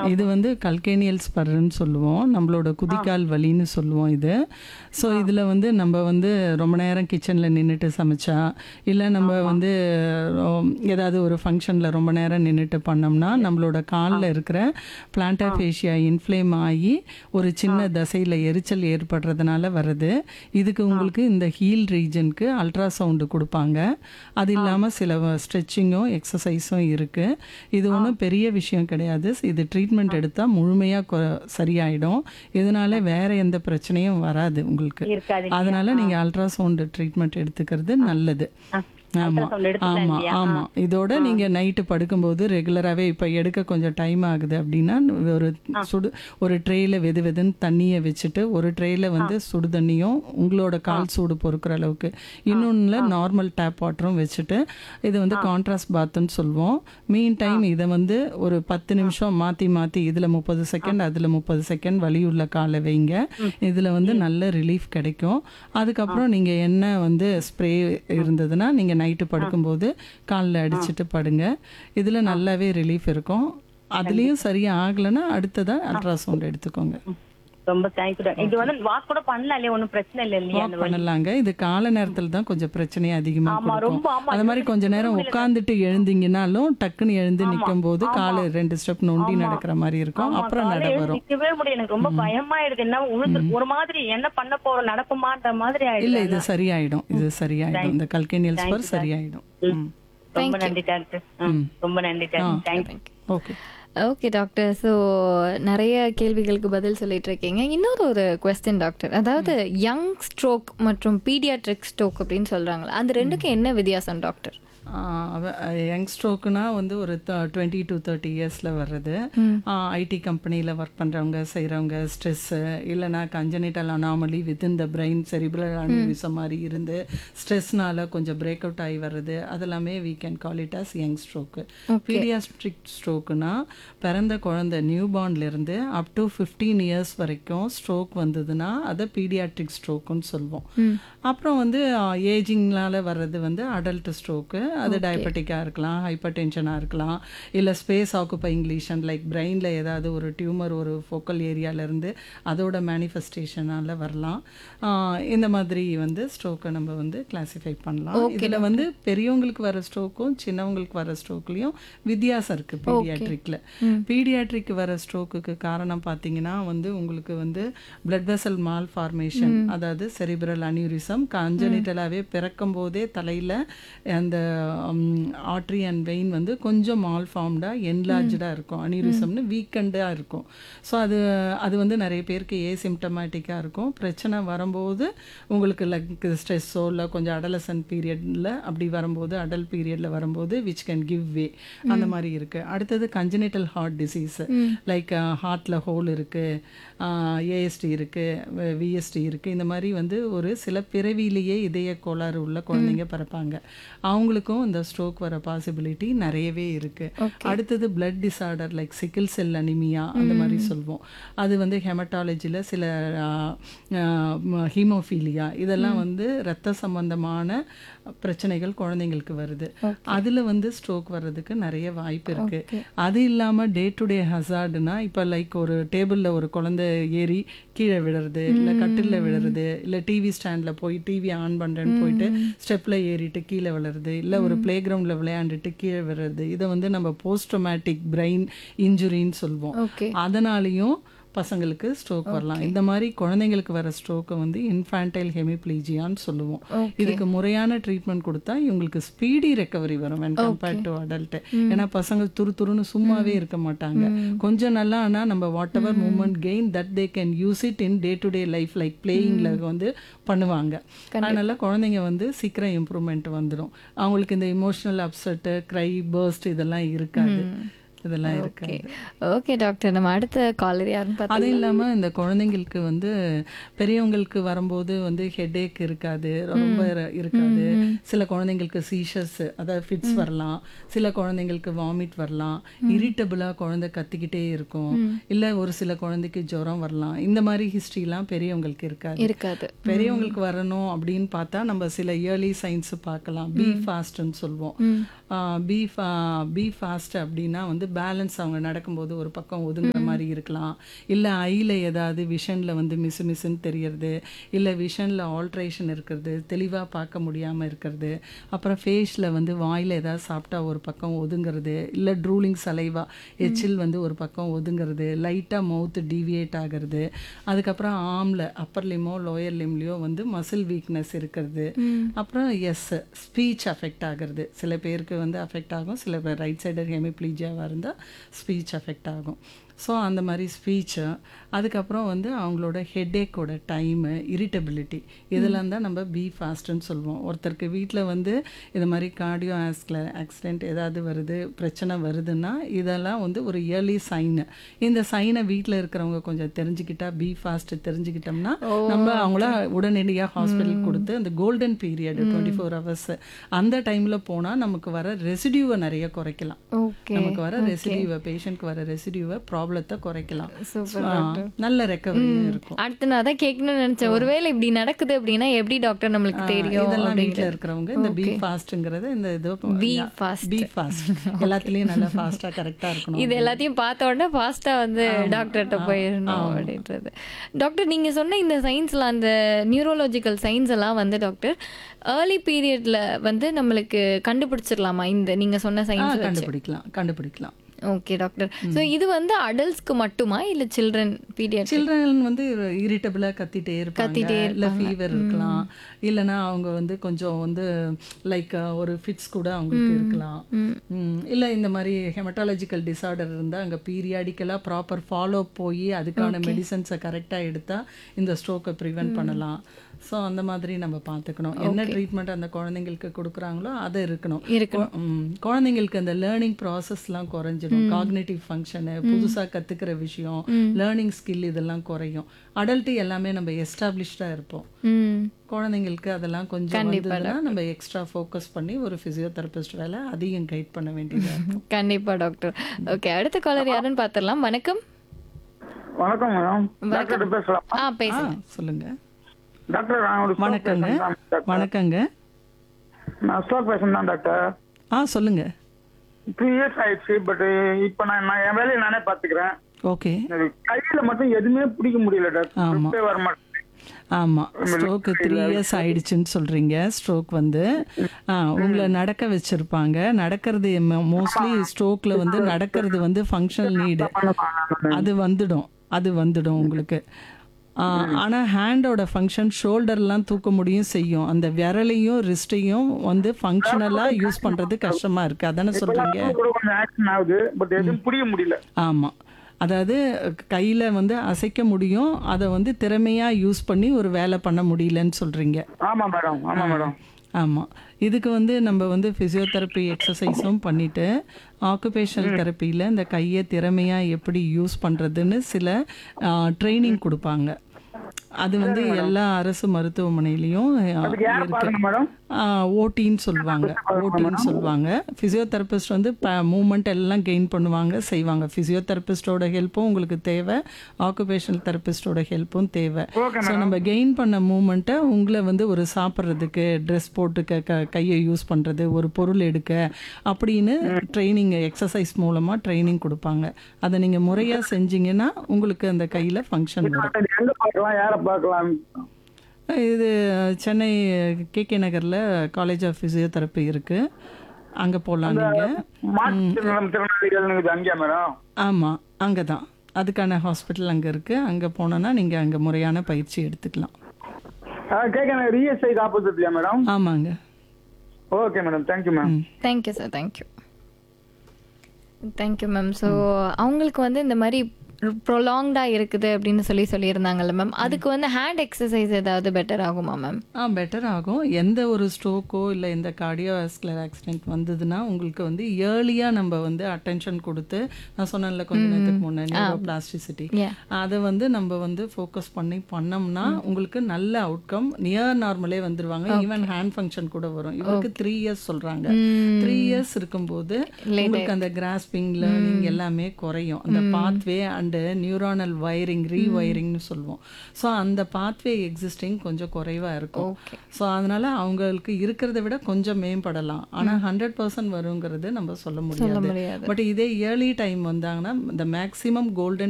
இது வந்து கல்கேனியல் ஸ்பர்ன்னு சொல்லுவோம் நம்மளோட குதிக்கால் வலின்னு சொல்லுவோம் இது ஸோ இதில் வந்து நம்ம வந்து ரொம்ப நேரம் கிச்சனில் நின்றுட்டு சமைச்சா இல்லை நம்ம வந்து ரொ- ஏதாவது ஒரு ஃபங்க்ஷனில் ரொம்ப நேரம் நின்றுட்டு பண்ணோம்னா நம்மளோட காலில் இருக்கிற பிளான்டாஃபேஷியா இன்ஃப்ளேம் ஆகி ஒரு சின்ன தசையில் எரிச்சல் ஏற்படுறதுனால வருது இதுக்கு உங்களுக்கு இந்த ஹீல் ரீஜனுக்கு அல்ட்ராசவுண்டு கொடுப்பாங்க அது இல்லாமல் சில ஸ்ட்ரெச்சிங்கும் எக்ஸசைஸும் இருக்குது இது ஒன்றும் பெரிய விஷயம் கிடையாது இது ட்ரீட்மெண்ட் எடுத்தால் முழுமையாக சரியாயிடும் இதனால வேற எந்த பிரச்சனையும் வராது உங்களுக்கு இருக்காது அதனால நீங்கள் அல்ட்ராசவுண்டு ட்ரீட்மெண்ட் எடுத்துக்கிறது நல்லது ஆமாம் ultrasound எடுத்துக்கலாம் ஆமாம் இல்லையா? ஆமாம் இதோட நீங்கள் நைட்டு படுக்கும்போது ரெகுலராகவே இப்போ எடுக்க கொஞ்சம் டைம் ஆகுது அப்படின்னா ஒரு சுடு ஒரு ட்ரேயில் வெது வெதுன்னு தண்ணியை வச்சுட்டு ஒரு ட்ரேயில் வந்து சுடு தண்ணியும் உங்களோட கால் சூடு பொறுக்கிற அளவுக்கு இன்னொன்றில் நார்மல் டேப் வாட்டரும் வச்சுட்டு இது வந்து கான்ட்ராஸ்ட் பாத்துன்னு சொல்லுவோம் மீன் டைம் இதை வந்து ஒரு பத்து நிமிஷம் மாற்றி மாற்றி இதில் முப்பது செகண்ட் அதில் முப்பது செகண்ட் வலி உள்ள காலை வைங்க இதில் வந்து நல்ல ரிலீஃப் கிடைக்கும் அதுக்கப்புறம் நீங்கள் என்ன வந்து ஸ்ப்ரே இருந்ததுன்னா நீங்கள் நைட்டு படுக்கும்போது காலில் அடிச்சிட்டு படுங்க இதில் நல்லாவே ரிலீஃப் இருக்கும் அதுலேயும் சரியா ஆகலைன்னா அடுத்ததாக அல்ட்ராசவுண்ட் எடுத்துக்கோங்க ரொம்ப தேங்க்யூ இது வந்து வாக் கூட பண்ணலாம் இல்லையா ஒண்ணும் பிரச்சனை இல்லை இல்லையா வாக் பண்ணலாங்க இது கால நேரத்தில் தான் கொஞ்சம் பிரச்சனையை அதிகமாக ஆமா, ரொம்ப, கொடுக்கும் ஆமா. அது மாதிரி கொஞ்ச நேரம் உட்காந்துட்டு எழுந்தீங்கன்னாலும் டக்குன்னு எழுந்து நிற்கும் போது காலை ரெண்டு ஸ்டெப் நொண்டி நடக்கிற மாதிரி இருக்கும் ஆமா, அப்புறம் நட காலையில வரும் நிக்கவே முடியல எனக்கு ரொம்ப பயமாயிடுது என்ன உழுது ஒரு மாதிரி என்ன பண்ண போறோம் நடக்குமான்ற மாதிரி இல்ல ஆயிடுது இது சரியாயிடும் இது சரியாயிடும் இந்த கல்கேனியல் ஸ்பர் சரியாயிடும் ம். ரொம்ப நன்றி டாக்டர் ரொம்ப நன்றி doctor thank you okay okay doctor so நிறைய கேள்விகளுக்கு பதில் சொல்லிட்டு இருக்கீங்க இன்னொரு ஒரு கொஸ்டின் டாக்டர் அதாவது யங் ஸ்ட்ரோக் மற்றும் பீடியாட்ரிக் ஸ்ட்ரோக் அப்படின்னு சொல்றாங்களா அந்த ரெண்டுக்கும் என்ன வித்தியாசம் டாக்டர் யங் ஸ்ட்ரோக்குனா வந்து ஒரு டுவெண்ட்டி டு தேர்ட்டி இயர்ஸில் வர்றது ஐடி கம்பெனியில் ஒர்க் பண்ணுறவங்க செய்கிறவங்க ஸ்ட்ரெஸ்ஸு இல்லைனா congenital anomaly within the brain cerebral aneurysm மாதிரி இருந்து ஸ்ட்ரெஸ்னால கொஞ்சம் பிரேக் அவுட் ஆகி வர்றது அதெல்லாமே we can call it as young stroke pediatric ஸ்ட்ரோக்குனா பிறந்த குழந்தை நியூ இருந்து அப் டு ஃபிஃப்டீன் இயர்ஸ் வரைக்கும் ஸ்ட்ரோக் வந்ததுன்னா அதை பீடியாட்ரிக் ஸ்ட்ரோக்குன்னு சொல்லுவோம் அப்புறம் வந்து ஏஜிங்னால வர்றது வந்து அடல்ட் ஸ்ட்ரோக்கு அது டயபெட்டிக்காக இருக்கலாம் ஹைப்பர் டென்ஷனாக இருக்கலாம் இல்லை ஸ்பேஸ் ஆக்குப்பைங் லீஷன் லைக் பிரெயினில் ஏதாவது ஒரு டியூமர் ஒரு ஃபோக்கல் ஏரியாவிலேருந்து அதோட மேனிஃபெஸ்டேஷனால் வரலாம் ஆஹ் இந்த மாதிரி வந்து ஸ்ட்ரோக்கை நம்ம வந்து கிளாசிஃபை பண்ணலாம் இதில் வந்து பெரியவங்களுக்கு வர ஸ்ட்ரோக்கும் சின்னவங்களுக்கு வர ஸ்ட்ரோக்லேயும் வித்தியாசம் இருக்குது பீடியாட்ரிக்கில் பீடியாட்ரிக் வர ஸ்ட்ரோக்குக்கு காரணம் பார்த்தீங்கன்னா வந்து உங்களுக்கு வந்து பிளட் வெசல் மால் ஃபார்மேஷன் அதாவது செரிபிரல் அனியூரிசம் கஞ்சனிட்டலாகவே பிறக்கும் போதே தலையில் அந்த ஆட்ரி அண்ட் வெயின் வந்து கொஞ்சம் மால் ஃபார்ம்டாக என்லார்ஜாக இருக்கும் அனியூரிசம்னு வீக்கெண்டாக இருக்கும் ஸோ அது அது வந்து நிறைய பேருக்கு ஏசிம்டமேட்டிக்காக இருக்கும் பிரச்சனை வரும்போது உங்களுக்கு லைக் ஸ்ட்ரெஸ்ஸோ இல்லை கொஞ்சம் அடலசன் பீரியடில் அப்படி வரும்போது அடல் பீரியடில் வரும்போது விச் கேன் கிவ் வே அந்த மாதிரி இருக்குது அடுத்தது கஞ்சனிட்டல் ஹார்ட் டிசீஸ் லைக் ஹார்ட்டில் ஹோல் இருக்குது ஏஎஸ்டி இருக்குது விஎஸ்டி இருக்குது இந்த மாதிரி வந்து ஒரு சில பிறவியிலேயே இதய கோளாறு உள்ள குழந்தைங்க பிறப்பாங்க அவங்களுக்கும் இந்த ஸ்ட்ரோக் வர பாசிபிலிட்டி நிறையவே இருக்குது அடுத்தது blood disorder like sickle cell anaemia அந்த மாதிரி சொல்லுவோம் அது வந்து ஹெமட்டாலஜியில் சில ஹீமோஃபீலியா இதெல்லாம் வந்து ரத்த சம்பந்தமான பிரச்சனைகள் குழந்தைங்களுக்கு வருது அதில் வந்து ஸ்ட்ரோக் வர்றதுக்கு நிறைய வாய்ப்பு இருக்கு அது இல்லாமல் டே டு டே ஹசார்டுனா இப்போ லைக் ஒரு டேபிளில் ஒரு குழந்தை ஏறி கீழே விழுறது இல்லை கட்டிலில் விழுறது இல்லை டிவி ஸ்டாண்டில் போய் டிவி ஆன் பண்ணுறேன்னு போயிட்டு ஸ்டெப்பில் ஏறிட்டு கீழே விழுறது இல்லை ஒரு பிளே கிரவுண்டில் விளையாண்டுட்டு கீழே விழுறது இதை வந்து நம்ம போஸ்ட்ரோமேட்டிக் பிரெயின் இன்ஜுரின்னு சொல்லுவோம் ஓகே அதனாலையும் பசங்களுக்கு ஸ்ட்ரோக் வரலாம் இந்த மாதிரி குழந்தைங்களுக்கு வர ஸ்ட்ரோக்கை வந்து இன்ஃபான்டைல் ஹெமிப்ளீஜியான்னு சொல்லுவோம் இதுக்கு முறையான ட்ரீட்மெண்ட் கொடுத்தா இவங்களுக்கு ஸ்பீடி ரெக்கவரி வரும் வென் கம்பேர்ட் டு அடல்ட் ஏன்னா பசங்க துரு துருன்னு சும்மாவே இருக்க மாட்டாங்க கொஞ்சம் நல்லா ஆனால் நம்ம whatever movement gain that they can use it in day to day life like பிளேயிங்கில் வந்து பண்ணுவாங்க அதனால குழந்தைங்க வந்து சீக்கிரம் இம்ப்ரூவ்மெண்ட் வந்துடும் அவங்களுக்கு இந்த இமோஷனல் அப்செட்டு க்ரை பர்ஸ்ட் இதெல்லாம் இருக்காது இதெல்லாம் இருக்காது ஓகே டாக்டர் நம்ம அடுத்த காலர் யாருன்னு பார்த்தா அது இல்லாம இந்த குழந்தைங்களுக்கு வந்து பெரியவங்களுக்கு வரும்போது வந்து ஹெடேக் இருக்காது ரொம்ப இர- இருக்காது சில குழந்தைங்களுக்கு சீஷர்ஸ் அதாவது ஃபிட்ஸ் வரலாம் சில குழந்தைங்களுக்கு வாமிட் வரலாம் இரிட்டபிளா குழந்தை கத்திக்கிட்டே இருக்கும் இல்ல ஒரு சில குழந்தைக்கு ஜுரம் வரலாம் இந்த மாதிரி ஹிஸ்டரிலாம் பெரியவங்களுக்கு இருக்காது இருக்காது பெரியவங்களுக்கு வரணும் அப்படின்னு பார்த்தா நம்ம சில இயர்லி சயின்ஸ் பார்க்கலாம் பி ஃபாஸ்ட்னு சொல்லுவோம் பி பி ஃபாஸ்ட் அப்படின்னா வந்து பேலன்ஸ் அவங்க நடக்கும்போது ஒரு பக்கம் ஒதுங்குற மாதிரி இருக்கலாம் இல்லை ஐயில் ஏதாவது விஷனில் வந்து மிசு மிஸ்ன்னு தெரியறது இல்லை விஷனில் ஆல்ட்ரேஷன் இருக்கிறது தெளிவாக பார்க்க முடியாமல் இருக்கிறது அப்புறம் ஃபேஸில் வந்து வாயில் ஏதாவது சாப்பிட்டா ஒரு பக்கம் ஒதுங்கிறது இல்லை ட்ரூலிங் சலைவா எச்சில் வந்து ஒரு பக்கம் ஒதுங்கிறது லைட்டாக மவுத்து டீவியேட் ஆகிறது அதுக்கப்புறம் ஆம்ல அப்பர் லிம்மோ லோயர் லிம்லேயோ வந்து மசில் வீக்னஸ் இருக்கிறது அப்புறம் எஸ் ஸ்பீச் அஃபெக்ட் ஆகிறது சில பேருக்கு வந்து அஃபெக்ட் ஆகும் சில பேர் ரைட் சைடர் ஹெமிப்ளீஜியாவாக இருந்தால் ஸ்பீச் அஃபெக்ட் ஆகும் ஸோ அந்த மாதிரி ஸ்பீச்சு அதுக்கப்புறம் வந்து அவங்களோட ஹெட்டேக்கோட டைமு இரிட்டபிலிட்டி இதெல்லாம் தான் நம்ம பி ஃபாஸ்ட்டுன்னு சொல்லுவோம் ஒருத்தருக்கு வீட்டில் வந்து இது மாதிரி கார்டியோ ஆஸ்கில ஆக்சிடென்ட் ஏதாவது வருது பிரச்சனை வருதுன்னா இதெல்லாம் வந்து ஒரு இயர்லி சைனு இந்த சைனை வீட்டில் இருக்கிறவங்க கொஞ்சம் தெரிஞ்சுக்கிட்டா பி ஃபாஸ்ட் தெரிஞ்சுக்கிட்டோம்னா நம்ம அவங்கள உடனடியாக ஹாஸ்பிட்டல் கொடுத்து அந்த golden period twenty four hours அந்த டைமில் போனால் நமக்கு வர ரெசிடியூவை நிறைய குறைக்கலாம் ஓகே நமக்கு வர ரெசிடியூவை பேஷண்ட்க்கு வர ரெசிடியூவை ப்ராப்ளத்தை குறைக்கலாம் சூப்பர் ஆ, நல்ல ரெக்கவரியும் இருக்கும் அடுத்து நான் அதான் கேட்கணும்னு நினைச்சேன் ஒருவேளை இப்படி நடக்குது அப்படின்னா எப்படி டாக்டர் நம்மளுக்கு தெரியும் இதெல்லாம் வீட்டில் இருக்கிறவங்க இந்த பி ஃபாஸ்ட்டுங்கிறது இந்த இது Be fast. பி ஃபாஸ்ட் எல்லாத்துலேயும் நல்லா ஃபாஸ்ட்டாக கரெக்டாக இருக்கணும் இது எல்லாத்தையும் பார்த்த உடனே ஃபாஸ்ட்டாக வந்து டாக்டர்கிட்ட போயிடணும் அப்படின்றது டாக்டர் நீங்கள் சொன்ன இந்த சயின்ஸில் அந்த நியூரோலாஜிக்கல் சயின்ஸ் எல்லாம் வந்து டாக்டர் ஏர்லி பீரியட்ல வந்து நம்மளுக்கு கண்டுபிடிச்சிடலாமா இந்த நீங்கள் சொன்ன ஆ, சயின்ஸ் கண்டுபிடிக்கலாம் கண்டுபிடிக்கலாம் ஓகே டாக்டர் ஸோ இது வந்து அடல்ட்ஸ்க்கு மட்டுமா இல்லை சில்ட்ரன் பீரியட் சில்ட்ரன் வந்து இரிட்டபிளாக கத்திட்டே இருப்பாங்க கத்திட்டே இல்லை ஃபீவர் இருக்கலாம் இல்லைன்னா அவங்க வந்து கொஞ்சம் வந்து லைக் ஒரு ஃபிட்ஸ் கூட அவங்களுக்கு இருக்கலாம் ம், இல்லை இந்த மாதிரி ஹெமட்டாலஜிக்கல் டிசார்டர் இருந்தால் அங்கே பீரியாடிக்கலாக ப்ராப்பர் ஃபாலோ போய் அதுக்கான மெடிசன்ஸை கரெக்டாக எடுத்தால் இந்த ஸ்ட்ரோக்கை ப்ரிவென்ட் பண்ணலாம் ஸோ அந்த மாதிரி நம்ம பார்த்துக்கணும் என்ன ட்ரீட்மெண்ட் அந்த குழந்தைங்களுக்கு கொடுக்குறாங்களோ அது இருக்கணும் இருக்கணும். கொ- ம், குழந்தைங்களுக்கு அந்த லேர்னிங் ப்ராசஸ்லாம் குறைஞ்சிடும் காக்னேட்டிவ் ஃபங்க்ஷனு புதுசாக கற்றுக்கிற விஷயம் லேர்னிங் ஸ்கில் இதெல்லாம் குறையும் அடல்ட்டு எல்லாமே நம்ம எஸ்டாப்ளிஷ்டாக இருப்போம் ம் குழந்தைங்களுக்கு அதெல்லாம் கொஞ்சம் வந்ததுன்னா நம்ம எக்ஸ்ட்ரா ஃபோக்கஸ் பண்ணி ஒரு ஃபிசியோதெரபிஸ்ட் வேலை அதிகம் கைட் பண்ண வேண்டியது இருக்கும் கண்டிப்பா டாக்டர் ஓகே அடுத்த காலர் யாருன்னு பார்த்துடலாம் வணக்கம் வணக்கம் மேடம் டாக்டர் பேசலாம் ஆ ஆ பேசுங்க சொல்லுங்க டாக்டர் நான் ஒரு stroke வணக்கங்க patient தான் டாக்டர். வணக்கங்க நான் ஸ்ட்ரோக் பேஷன் தான் டாக்டர் ஆ சொல்லுங்க டூ இயர்ஸ் ஆயிடுச்சு பட் இப்போ நான் நான் என் வேலையை நானே பார்த்துக்கிறேன் ஓகே எனக்கு கையில மட்டும் எதுவுமே பிடிக்க முடியல டாக்டர் ஆமா. grip ஏ வர மாட்டேங்குது ஆமாம் ஸ்ட்ரோக்கு த்ரீ இயர்ஸ் ஆயிடுச்சுன்னு சொல்கிறீங்க ஸ்ட்ரோக் வந்து ஆ, உங்களை நடக்க வச்சுருப்பாங்க நடக்கிறது மோஸ்ட்லி ஸ்ட்ரோக்கில் வந்து நடக்கிறது வந்து ஃபங்க்ஷனல் நீடு அது வந்துடும் அது வந்துடும் உங்களுக்கு ஆ, ஆனா ஹேண்டோட ஃபங்க்ஷன் ஷோல்டர்லாம் தூக்க முடியும் செய்யும் அந்த விரலையும் ரிஸ்ட்டையும் வந்து ஃபங்க்ஷனலாக யூஸ் பண்றது கஷ்டமா இருக்கு அதானே சொல்றீங்க கூட கொஞ்சம் ஆக்ஷன் ஆகுது பட் எதுவும் பிடிக்க முடியல ஆமா அதாவது கையில வந்து அசைக்க முடியும் அதை வந்து திறமையா யூஸ் பண்ணி ஒரு வேலை பண்ண முடியலன்னு சொல்றீங்க ஆமா மேடம் ஆமா மேடம் ஆமாம் இதுக்கு வந்து நம்ம வந்து ஃபிசியோதெரப்பி எக்ஸசைஸும் பண்ணிவிட்டு ஆக்குபேஷனல் தெரப்பியில் இந்த கையை திறமையாக எப்படி யூஸ் பண்ணுறதுன்னு சில ட்ரைனிங் கொடுப்பாங்க அது வந்து எல்லா அரசு மருத்துவமனையிலையும் அதுக்கு யாரை பாருங்க மேடம் ஓட்டின்னு சொல்லுவாங்க ஓட்டின்னு சொல்லுவாங்க ஃபிசியோதெரபிஸ்ட் வந்து மூமெண்ட் எல்லாம் கெயின் பண்ணுவாங்க செய்வாங்க ஃபிசியோதெரபிஸ்டோட ஹெல்ப்பும் உங்களுக்கு தேவை ஆக்குபேஷனல் தெரபிஸ்டோட ஹெல்ப்பும் தேவை ஸோ நம்ம கெயின் பண்ண மூமெண்ட்டை உங்களை வந்து ஒரு சாப்பிட்றதுக்கு ட்ரெஸ் போட்டுக்க க கையை யூஸ் பண்ணுறது ஒரு பொருள் எடுக்க அப்படின்னு ட்ரைனிங் எக்ஸசைஸ் மூலமாக ட்ரைனிங் கொடுப்பாங்க அதை நீங்கள் முறையாக செஞ்சீங்கன்னா உங்களுக்கு அந்த கையில் ஃபங்க்ஷன் வரும் அது எங்க பார்க்கலாம் யாரை பார்க்கலாம் இது சென்னை கேகே நகரில் காலேஜ் ஆஃப் ஃபிசியோதெரப்பி இருக்குது அங்கே போகலாம் நீங்கள் மாற்றுத்திறனாளி திறனாளிகள் அங்கேயா மேடம் ஆமாம் அங்கே தான் அதுக்கான ஹாஸ்பிட்டல் அங்கே இருக்குது அங்கே போனோன்னா நீங்கள் அங்கே முறையான பயிற்சி எடுத்துக்கலாம் கேட்க இஎஸ்ஐ ஆப்போசிட்லையா மேடம் ஆமாங்க okay madam thank you ma'am thank you sir thank you thank you ma'am so அவங்களுக்கு வந்து இந்த மாதிரி ப்ரொலாங்டாக இருக்குது அப்படின்னு சொல்லி சொல்லியிருந்தாங்கல்ல மேம் அதுக்கு வந்து ஹேண்ட் எக்ஸசைஸ் ஏதாவது பெட்டர் ஆகுமா மேம் ஆ பெட்டர் ஆகும் எந்த ஒரு ஸ்ட்ரோக்கோ இல்லை இந்த கார்டியோவாஸ்குலர் ஆக்சிடென்ட் வந்ததுன்னா உங்களுக்கு வந்து ஏர்லியாக நம்ம வந்து அட்டென்ஷன் கொடுத்து நான் சொன்னேன்ல கொஞ்ச நேரத்துக்கு முன்னே நியூரோ பிளாஸ்டிசிட்டி Yeah. அதை வந்து நம்ம வந்து ஃபோக்கஸ் பண்ணி பண்ணோம்னா உங்களுக்கு நல்ல அவுட்கம் நியர் நார்மலே வந்துருவாங்க ஈவன் ஹேண்ட் ஃபங்க்ஷன் கூட வரும் இவருக்கு த்ரீ இயர்ஸ் சொல்றாங்க த்ரீ இயர்ஸ் இருக்கும்போது உங்களுக்கு அந்த கிராஸ்பிங் லேர்னிங் எல்லாமே குறையும் அந்த pathway and and neuronal wiring ரீவயரிங்னு சொல்லுவோம் ஸோ அந்த பாத்வே எக்ஸிஸ்டிங் கொஞ்சம் குறைவாக இருக்கும் ஓகே ஸோ அதனால அவங்களுக்கு இருக்கிறத விட கொஞ்சம் மேம்படலாம் ஆனால் ஹண்ட்ரட் பர்சன்ட் வருங்கிறது நம்ம சொல்ல சொல்ல முடியாது முடியாது பட் இதே இயர்லி டைம் வந்தாங்கன்னா இந்த மேக்ஸிமம் கோல்டன்